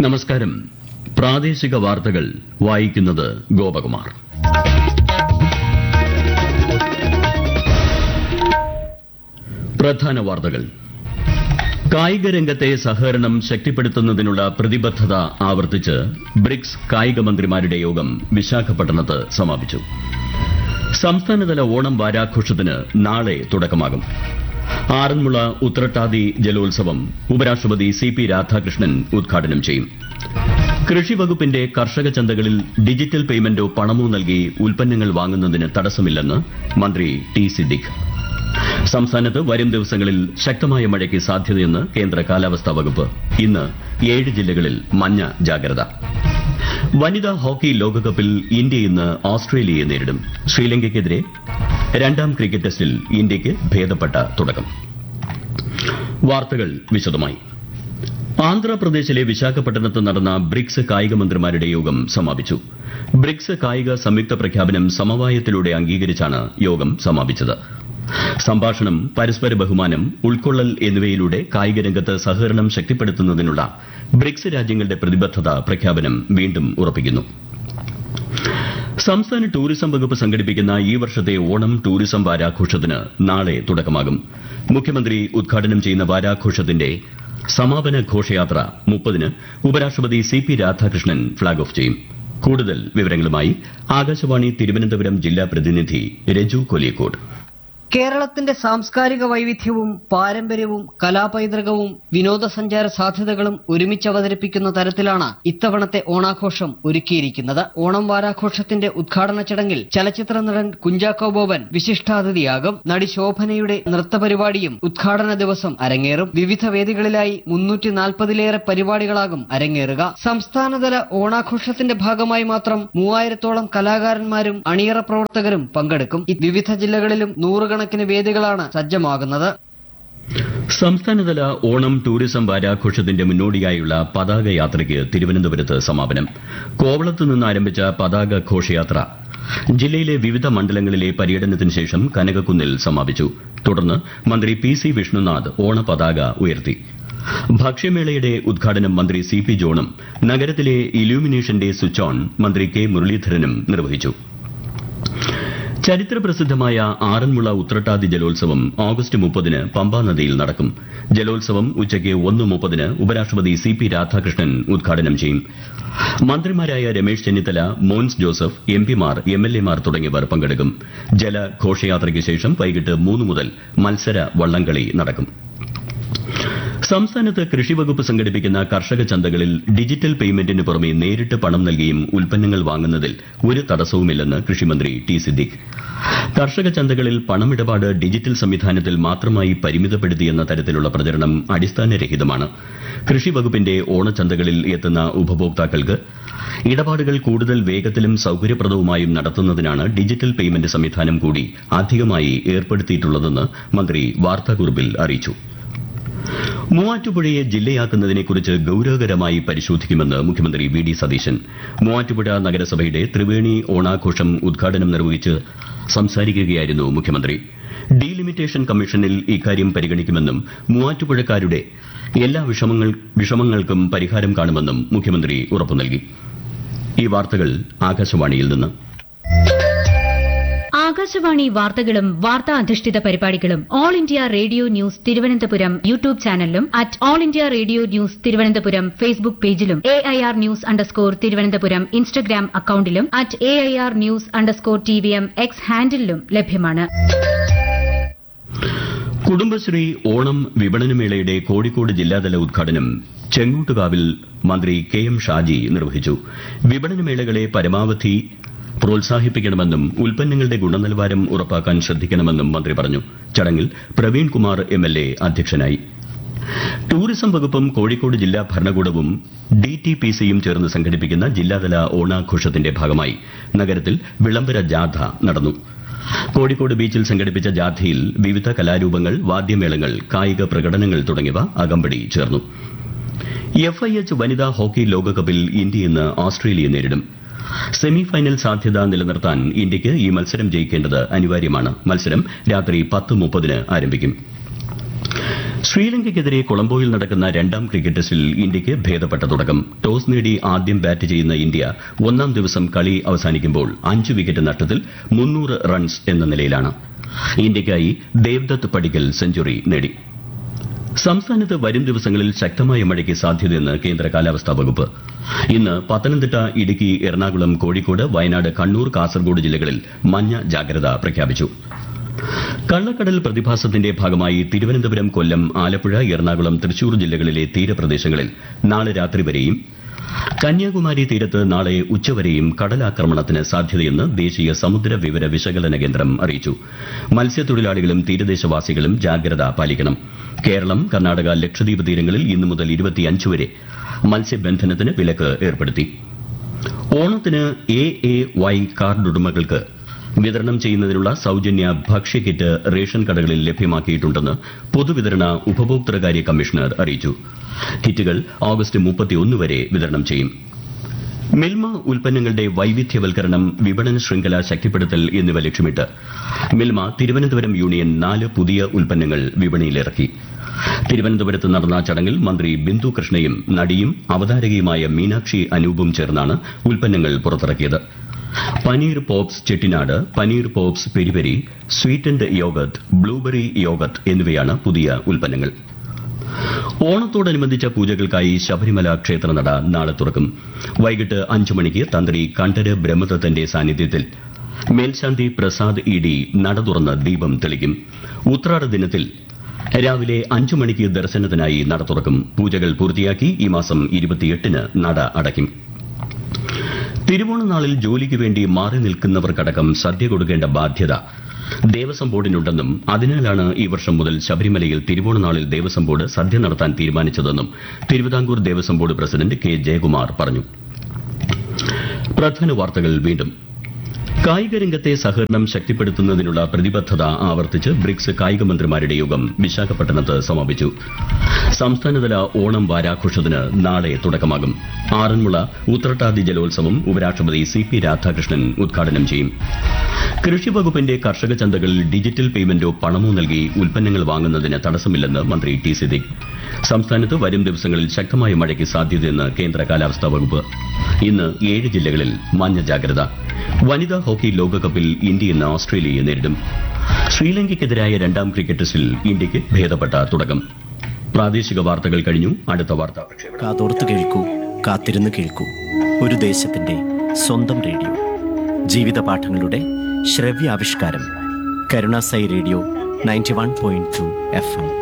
നമസ്കാരം പ്രാദേശിക വാർത്തകൾ വായിക്കുന്നത് ഗോപകുമാർ പ്രധാന വാർത്തകൾ കായിക രംഗത്തെ സഹകരണം ശക്തിപ്പെടുത്തുന്നതിനുള്ള പ്രതിബദ്ധത ആവർത്തിച്ച് ബ്രിക്സ് കായിക മന്ത്രിമാരുടെ യോഗം വിശാഖപട്ടണത്ത് സമാപിച്ചു സംസ്ഥാനതല ഓണം വാരാഘോഷത്തിന് നാളെ തുടക്കമാകും ആറന്മുള ഉത്രട്ടാതി ജലോത്സവം ഉപരാഷ്ട്രപതി സി പി രാധാകൃഷ്ണൻ ഉദ്ഘാടനം ചെയ്യും കൃഷി വകുപ്പിന്റെ കർഷക ചന്തകളിൽ ഡിജിറ്റൽ പേയ്മെന്റോ പണമോ നൽകി ഉൽപ്പന്നങ്ങൾ വാങ്ങുന്നതിന് തടസ്സമില്ലെന്ന് മന്ത്രി ടി സിദ്ദിഖ് സംസ്ഥാനത്ത് വരും ദിവസങ്ങളിൽ ശക്തമായ മഴയ്ക്ക് സാധ്യതയെന്ന് കേന്ദ്ര കാലാവസ്ഥാ വകുപ്പ് ഇന്ന് ഏഴ് ജില്ലകളിൽ മഞ്ഞ ജാഗ്രത വനിതാ ഹോക്കി ലോകകപ്പിൽ ഇന്ത്യ ഇന്ന് ഓസ്ട്രേലിയയെ നേരിടും ശ്രീലങ്കയ്ക്കെതിരെ രണ്ടാം ക്രിക്കറ്റ് ടെസ്റ്റിൽ ഇന്ത്യയ്ക്ക് ഭേദപ്പെട്ട തുടക്കം വാർത്തകൾ വിശദമായി ആന്ധ്രാപ്രദേശിലെ വിശാഖപട്ടണത്ത് നടന്ന ബ്രിക്സ് കായിക മന്ത്രിമാരുടെ യോഗം സമാപിച്ചു ബ്രിക്സ് കായിക സംയുക്ത പ്രഖ്യാപനം സമവായത്തിലൂടെ അംഗീകരിച്ചാണ് യോഗം സമാപിച്ചത് സംഭാഷണം പരസ്പര ബഹുമാനം ഉൾക്കൊള്ളൽ എന്നിവയിലൂടെ കായിക രംഗത്ത് സഹകരണം ശക്തിപ്പെടുത്തുന്നതിനുള്ള ബ്രിക്സ് രാജ്യങ്ങളുടെ പ്രതിബദ്ധത പ്രഖ്യാപനം വീണ്ടും ഉറപ്പിക്കുന്നു സംസ്ഥാന ടൂറിസം വകുപ്പ് സംഘടിപ്പിക്കുന്ന ഈ വർഷത്തെ ഓണം ടൂറിസം വാരാഘോഷത്തിന് നാളെ തുടക്കമാകും മുഖ്യമന്ത്രി ഉദ്ഘാടനം ചെയ്യുന്ന വാരാഘോഷത്തിന്റെ സമാപന ഘോഷയാത്ര മുപ്പതിന് ഉപരാഷ്ട്രപതി C P Radhakrishnan flag off ചെയ്യും കൂടുതൽ വിവരങ്ങളുമായി ആകാശവാണി തിരുവനന്തപുരം ജില്ലാ പ്രതിനിധി രജു കൊലിയക്കോട് കേരളത്തിന്റെ സാംസ്കാരിക വൈവിധ്യവും പാരമ്പര്യവും കലാപൈതൃകവും വിനോദസഞ്ചാര സാധ്യതകളും ഒരുമിച്ച് അവതരിപ്പിക്കുന്ന തരത്തിലാണ് ഇത്തവണത്തെ ഓണാഘോഷം ഒരുക്കിയിരിക്കുന്നത് ഓണം വാരാഘോഷത്തിന്റെ ഉദ്ഘാടന ചടങ്ങിൽ ചലച്ചിത്ര നടൻ കുഞ്ചാക്കോ ബോബൻ വിശിഷ്ടാതിഥിയാകും നടി ശോഭനയുടെ നൃത്തപരിപാടിയും ഉദ്ഘാടന ദിവസം അരങ്ങേറും വിവിധ വേദികളിലായി മുന്നൂറ്റി നാൽപ്പതിലേറെ പരിപാടികളാകും അരങ്ങേറുക സംസ്ഥാനതല ഓണാഘോഷത്തിന്റെ ഭാഗമായി മാത്രം മൂവായിരത്തോളം കലാകാരന്മാരും അണിയറ പ്രവർത്തകരും പങ്കെടുക്കും ഈ വിവിധ ജില്ലകളിലും നൂറുകണക്കിന് വേദികളാണ് സജ്ജമാകുന്നത് സംസ്ഥാനതല ഓണം ടൂറിസം വാരാഘോഷത്തിന്റെ മുന്നോടിയായുള്ള പതാക യാത്രയ്ക്ക് തിരുവനന്തപുരത്ത് സമാപനം കോവളത്ത് നിന്ന് ആരംഭിച്ച പതാക ഘോഷയാത്ര ജില്ലയിലെ വിവിധ മണ്ഡലങ്ങളിലെ പര്യടനത്തിന് ശേഷം കനകക്കുന്നിൽ സമാപിച്ചു തുടർന്ന് മന്ത്രി പി സി വിഷ്ണുനാഥ് ഓണപതാക ഉയർത്തി ഭക്ഷ്യമേളയുടെ ഉദ്ഘാടനം മന്ത്രി സി പി ജോണും നഗരത്തിലെ ഇലൂമിനേഷന്റെ സ്വിച്ച് ഓൺ മന്ത്രി കെ മുരളീധരനും നിർവഹിച്ചു ചരിത്രപ്രസിദ്ധമായ ആറന്മുള ഉത്രട്ടാതി ജലോത്സവം ഓഗസ്റ്റ് മുപ്പതിന് പമ്പാ നദിയിൽ നടക്കും ജലോത്സവം ഉച്ചയ്ക്ക് ഒന്ന് മുപ്പതിന് ഉപരാഷ്ട്രപതി സി പി രാധാകൃഷ്ണൻ ഉദ്ഘാടനം ചെയ്യും മന്ത്രിമാരായ രമേശ് ചെന്നിത്തല മോൻസ് ജോസഫ് എം പിമാർ എം എൽ എമാർ തുടങ്ങിയവർ പങ്കെടുക്കും ജലഘോഷയാത്രയ്ക്ക് ശേഷം വൈകിട്ട് മൂന്ന് മുതൽ മത്സര വള്ളംകളി നടക്കും സംസ്ഥാനത്ത് കൃഷിവകുപ്പ് സംഘടിപ്പിക്കുന്ന കർഷക ചന്തകളിൽ ഡിജിറ്റൽ പേയ്മെന്റിന് പുറമെ നേരിട്ട് പണം നൽകിയും ഉൽപ്പന്നങ്ങൾ വാങ്ങുന്നതിൽ ഒരു തടസ്സവുമില്ലെന്ന് കൃഷിമന്ത്രി ടി സിദ്ദിഖ് കർഷക ചന്തകളിൽ പണമിടപാട് ഡിജിറ്റൽ സംവിധാനത്തിൽ മാത്രമായി പരിമിതപ്പെടുത്തിയെന്ന തരത്തിലുള്ള പ്രചരണം അടിസ്ഥാനരഹിതമാണ് കൃഷിവകുപ്പിന്റെ ഓണച്ചന്തകളിൽ എത്തുന്ന ഉപഭോക്താക്കൾക്ക് ഇടപാടുകൾ കൂടുതൽ വേഗത്തിലും സൌകര്യപ്രദവുമായും നടത്തുന്നതിനാണ് ഡിജിറ്റൽ പേയ്മെന്റ് സംവിധാനം കൂടി അധികമായി ഏർപ്പെടുത്തിയിട്ടുള്ളതെന്ന് മന്ത്രി വാർത്താക്കുറിപ്പിൽ അറിയിച്ചു മൂവാറ്റുപുഴയെ ജില്ലയാക്കുന്നതിനെക്കുറിച്ച് ഗൌരവകരമായി പരിശോധിക്കുമെന്ന് മുഖ്യമന്ത്രി വി ഡി സതീശൻ മൂവാറ്റുപുഴ നഗരസഭയുടെ ത്രിവേണി ഓണാഘോഷം ഉദ്ഘാടനം നിർവഹിച്ച് സംസാരിക്കുകയായിരുന്നു മുഖ്യമന്ത്രി ഡീലിമിറ്റേഷൻ കമ്മീഷനിൽ ഇക്കാര്യം പരിഗണിക്കുമെന്നും മൂവാറ്റുപുഴക്കാരുടെ എല്ലാ വിഷമങ്ങൾക്കും പരിഹാരം കാണുമെന്നും മുഖ്യമന്ത്രി ഉറപ്പു നൽകി ഈ വാർത്തകൾ ആകാശവാണിയിൽ നിന്ന് ആകാശവാണി വാർത്തകളും വാർത്താ അധിഷ്ഠിത പരിപാടികളും All India Radio News Thiruvananthapuram YouTube ചാനലിലും at All India Radio News Thiruvananthapuram Facebook പേജിലും A I R news underscore Thiruvananthapuram Instagram അക്കൌണ്ടിലും at A I R news underscore T V M X ഹാൻഡിലും ലഭ്യമാണ് കുടുംബശ്രീ ഓണം വിപണനമേളയുടെ കോഴിക്കോട് ജില്ലാതല ഉദ്ഘാടനം ചെങ്ങോട്ടുകാവിൽ മന്ത്രി കെ എം ഷാജി നിർവഹിച്ചു വിപണനമേളകളെ പരമാവധി പ്രോത്സാഹിപ്പിക്കണമെന്നും ഉൽപ്പന്നങ്ങളുടെ ഗുണനിലവാരം ഉറപ്പാക്കാൻ ശ്രദ്ധിക്കണമെന്നും മന്ത്രി പറഞ്ഞു ചടങ്ങിൽ Praveen Kumar M L A അധ്യക്ഷനായി ടൂറിസം വകുപ്പും കോഴിക്കോട് ജില്ലാ ഭരണകൂടവും ഡി ടി പി സിയും ചേർന്ന് സംഘടിപ്പിക്കുന്ന ജില്ലാതല ഓണാഘോഷത്തിന്റെ ഭാഗമായി നഗരത്തിൽ വിളംബര ജാഥ നടന്നു കോഴിക്കോട് ബീച്ചിൽ സംഘടിപ്പിച്ച ജാഥയിൽ വിവിധ കലാരൂപങ്ങൾ വാദ്യമേളങ്ങൾ കായിക പ്രകടനങ്ങൾ തുടങ്ങിയവ അകമ്പടി ചേർന്നു എഫ് ഐ എച്ച് വനിതാ ഹോക്കി ലോകകപ്പിൽ ഇന്ത്യ ഇന്ന് ഓസ്ട്രേലിയയെ നേരിടും സെമി ഫൈനൽ സാധ്യത നിലനിർത്താൻ ഇന്ത്യയ്ക്ക് ഈ മത്സരം ജയിക്കേണ്ടത് അനിവാര്യമാണ് മത്സരം രാത്രി പത്ത് മുപ്പതിന് ആരംഭിക്കും ശ്രീലങ്കയ്ക്കെതിരെ കൊളംബോയിൽ നടക്കുന്ന രണ്ടാം ക്രിക്കറ്റ് ടെസ്റ്റിൽ ഇന്ത്യയ്ക്ക് ഭേദപ്പെട്ട തുടക്കം ടോസ് നേടി ആദ്യം ബാറ്റ് ചെയ്യുന്ന ഇന്ത്യ ഒന്നാം ദിവസം കളി അവസാനിക്കുമ്പോൾ അഞ്ച് വിക്കറ്റ് നഷ്ടത്തിൽ മുന്നൂറ് റൺസ് എന്ന നിലയിലാണ് ഇന്ത്യയ്ക്കായി ദേവ്ദത്ത് പടിക്കൽ സെഞ്ചുറി നേടി സംസ്ഥാനത്ത് വരും ദിവസങ്ങളിൽ ശക്തമായ മഴയ്ക്ക് സാധ്യതയെന്ന് കേന്ദ്ര കാലാവസ്ഥാ വകുപ്പ് ഇന്ന് പത്തനംതിട്ട ഇടുക്കി എറണാകുളം കോഴിക്കോട് വയനാട് കണ്ണൂർ കാസർഗോഡ് ജില്ലകളിൽ മഞ്ഞ ജാഗ്രത പ്രഖ്യാപിച്ചു കള്ളക്കടൽ പ്രതിഭാസത്തിന്റെ ഭാഗമായി തിരുവനന്തപുരം കൊല്ലം ആലപ്പുഴ എറണാകുളം തൃശൂർ ജില്ലകളിലെ തീരപ്രദേശങ്ങളിൽ നാളെ രാത്രി വരെയും കന്യാകുമാരി തീരത്ത് നാളെ ഉച്ചവരെയും കടലാക്രമണത്തിന് സാധ്യതയെന്ന് ദേശീയ സമുദ്ര വിവര വിശകലന കേന്ദ്രം അറിയിച്ചു മത്സ്യത്തൊഴിലാളികളും തീരദേശവാസികളും ജാഗ്രത പാലിക്കണം കേരളം കർണാടക ലക്ഷദ്വീപ് തീരങ്ങളിൽ ഇന്നു മുതൽ ഇരുപത്തിയഞ്ച് വരെ മത്സ്യബന്ധനത്തിന് വിലക്ക് ഏർപ്പെടുത്തി ഓണത്തിന് എ എ വൈ കാർഡ് ഉടമകൾക്ക് വിതരണം ചെയ്യുന്നതിനുള്ള സൌജന്യ ഭക്ഷ്യക്കിറ്റ് റേഷൻ കടകളിൽ ലഭ്യമാക്കിയിട്ടുണ്ടെന്ന് പൊതുവിതരണ ഉപഭോക്തൃകാര്യ കമ്മീഷണർ അറിയിച്ചു കിറ്റുകൾ ഓഗസ്റ്റ് മുപ്പത്തിയൊന്ന് വരെ വിതരണം ചെയ്യും മിൽമ ഉൽപ്പന്നങ്ങളുടെ വൈവിധ്യവൽക്കരണം വിപണന ശൃംഖല ശക്തിപ്പെടുത്തൽ എന്നിവ ലക്ഷ്യമിട്ട് മിൽമ തിരുവനന്തപുരം യൂണിയൻ നാല് പുതിയ ഉൽപ്പന്നങ്ങൾ വിപണിയിലിറക്കി തിരുവനന്തപുരത്ത് നടന്ന ചടങ്ങിൽ മന്ത്രി ബിന്ദു കൃഷ്ണയും നടിയും അവതാരകയുമായ മീനാക്ഷി അനൂപും ചേർന്നാണ് ഉൽപ്പന്നങ്ങൾ പുറത്തിറക്കിയത് paneer pops Chettinad paneer pops peri peri sweetened yoghurt blueberry yoghurt എന്നിവയാണ് പുതിയ ഉൽപ്പന്നങ്ങൾ ഓണത്തോടനുബന്ധിച്ച പൂജകൾക്കായി ശബരിമല ക്ഷേത്രനട നാളെ തുറക്കും വൈകിട്ട് അഞ്ചു മണിക്ക് തന്ത്രി കണ്ഠര് ബ്രഹ്മദത്തന്റെ സാന്നിധ്യത്തിൽ മേൽശാന്തി പ്രസാദ് ഇ ഡി നട തുറന്ന് ദീപം തെളിക്കും ഉത്രാട ദിനത്തിൽ രാവിലെ അഞ്ചു മണിക്ക് ദർശനത്തിനായി നട തുറക്കും പൂജകൾ പൂർത്തിയാക്കി ഈ മാസം ഇരുപത്തിയെട്ടിന് നട അടയ്ക്കും തിരുവോണനാളിൽ ജോലിക്ക് വേണ്ടി മാറി നിൽക്കുന്നവർക്കടക്കം സദ്യ കൊടുക്കേണ്ട ബാധ്യത ദേവസ്വം ബോർഡിനുണ്ടെന്നും അതിനാലാണ് ഈ വർഷം മുതൽ ശബരിമലയിൽ തിരുവോണനാളിൽ ദേവസ്വം ബോർഡ് സദ്യ നടത്താൻ തീരുമാനിച്ചതെന്നും Thiruvithamkoor Devaswom board president K Jayakumar പറഞ്ഞു പ്രധാന വാർത്തകൾ വീണ്ടും കായിക രംഗത്തെ സഹകരണം ശക്തിപ്പെടുത്തുന്നതിനുള്ള പ്രതിബദ്ധത ആവർത്തിച്ച് ബ്രിക്സ് കായിക മന്ത്രിമാരുടെ യോഗം വിശാഖപട്ടണത്ത് സമാപിച്ചു സംസ്ഥാനതല ഓണം വാരാഘോഷത്തിന് നാളെ തുടക്കമാകും ആറന്മുള ഉത്രട്ടാതി ജലോത്സവം ഉപരാഷ്ട്രപതി സി പി രാധാകൃഷ്ണൻ ഉദ്ഘാടനം ചെയ്യും കൃഷി വകുപ്പിന്റെ കർഷക ചന്തകളിൽ ഡിജിറ്റൽ പേയ്മെന്റോ പണമോ നൽകി ഉൽപ്പന്നങ്ങൾ വാങ്ങുന്നതിന് തടസ്സമില്ലെന്ന് മന്ത്രി ടി സിദ്ദിഖ് സംസ്ഥാനത്ത് വരും ദിവസങ്ങളിൽ ശക്തമായ മഴയ്ക്ക് സാധ്യതയെന്ന് കേന്ദ്ര കാലാവസ്ഥാ വകുപ്പ് ഇന്ന് ഏഴ് ജില്ലകളിൽ മഞ്ഞ ജാഗ്രത വനിതാ ഹോക്കി ലോകകപ്പിൽ ഇന്ത്യ ഇന്ന് ഓസ്ട്രേലിയയെ നേരിടും ശ്രീലങ്കയ്ക്കെതിരായ രണ്ടാം ക്രിക്കറ്റ് ടെസ്റ്റിൽ ഇന്ത്യയ്ക്ക് ഭേദപ്പെട്ട തുടക്കം പ്രാദേശിക വാർത്തകൾ കഴിഞ്ഞു അടുത്ത വാർത്താ പ്രക്ഷേപണം കാതോർത്ത് കേൾക്കൂ കാത്തിരുന്ന് കേൾക്കൂ ഒരു ദേശത്തിന്റെ സ്വന്തം റേഡിയോ ജീവിത പാഠങ്ങളുടെ ശ്രവ്യാവിഷ്കാരം Karunasai radio ninety one point two F M